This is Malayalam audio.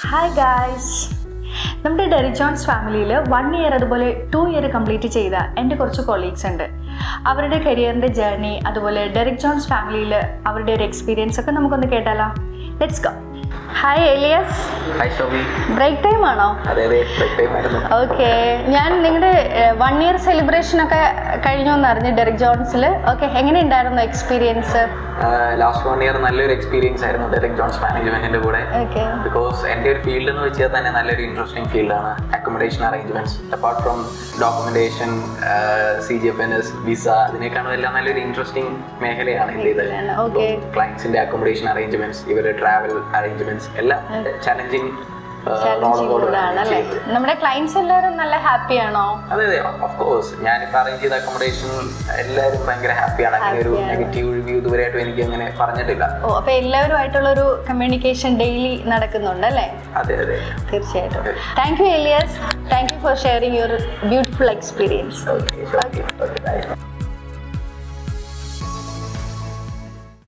ഹായ് ഗായ്സ് നമ്മുടെ ഡെറി ജോൺസ് ഫാമിലിയിൽ വൺ ഇയർ അതുപോലെ ടു ഇയർ കംപ്ലീറ്റ് ചെയ്ത എൻ്റെ കുറച്ച് കൊളീഗ്സ് ഉണ്ട് അവരുടെ കരിയറിൻ്റെ ജേർണി അതുപോലെ ഡെറിക് ജോൺസ് ഫാമിലിയിൽ അവരുടെ ഒരു എക്സ്പീരിയൻസ് ഒക്കെ നമുക്കൊന്ന് കേട്ടാലോ let's go hi Elias hi Shobi break time ആണോ അതെ അതെ ബ്രേക്ക് ടൈം ആയിരുന്നു ഓക്കെ ഞാൻ നിങ്ങളുടെ വൺ ഇയർ സെലിബ്രേഷൻ ഒക്കെ കഴിഞ്ഞു എന്ന് അറിഞ്ഞു ഡെറിക് ജോൺസിൽ ഓക്കെ എങ്ങനെ ഉണ്ടായിരുന്നു എക്സ്പീരിയൻസ് ലാസ്റ്റ് വൺ ഇയർ നല്ലൊരു എക്സ്പീരിയൻസ് ആയിരുന്നു ഡയറക്ട് ജോൺസ് മാനേജ്മെന്റിന്റെ കൂടെ ഓക്കെ ബിക്കോസ് എൻ്റെ ഒരു ഫീൽഡ് എന്ന് വെച്ചാൽ തന്നെ നല്ലൊരു ഇൻട്രസ്റ്റിംഗ് ഫീൽഡാണ് accommodation arrangements apart from documentation C G F N S visa അതിനേക്കാളും എല്ലാം നല്ലൊരു ഇൻട്രസ്റ്റിംഗ് മേഖലയാണ് എൻ്റെ മേഖലയാണ്, okay. ക്ലയൻസിന്റെ അക്കോമഡേഷൻ അറേഞ്ച്മെന്റ്സ് ഇവരുടെ ട്രാവൽ അറേഞ്ച്മെന്റ്സ് എല്ലാം ചലഞ്ചിങ് ചലഞ്ചിങ് അല്ലേ നമ്മുടെ ക്ലയൻസ് എല്ലാവരും നല്ല ഹാപ്പി ആണോ അതെ അതെ ഓഫ് കോഴ്സ് ഞാനിപ്പോൾ അറേഞ്ച് ചെയ്ത അക്കോമഡേഷൻ എല്ലാവരും ഭയങ്കര ഹാപ്പിയാണ് അങ്ങനെ ഒരു Happy ആണ്. നെഗറ്റീവ് റിവ്യൂ ഇതുവരെയായിട്ടും എനിക്ക് അങ്ങനെ പറഞ്ഞിട്ടില്ല ഓ അപ്പൊ എല്ലാവരുമായിട്ടുള്ളൊരു കമ്മ്യൂണിക്കേഷൻ ഡെയിലി നടക്കുന്നുണ്ട് അല്ലേ അതെ അതെ തീർച്ചയായിട്ടും thank you Elias thank you for sharing your beautiful experience okay okay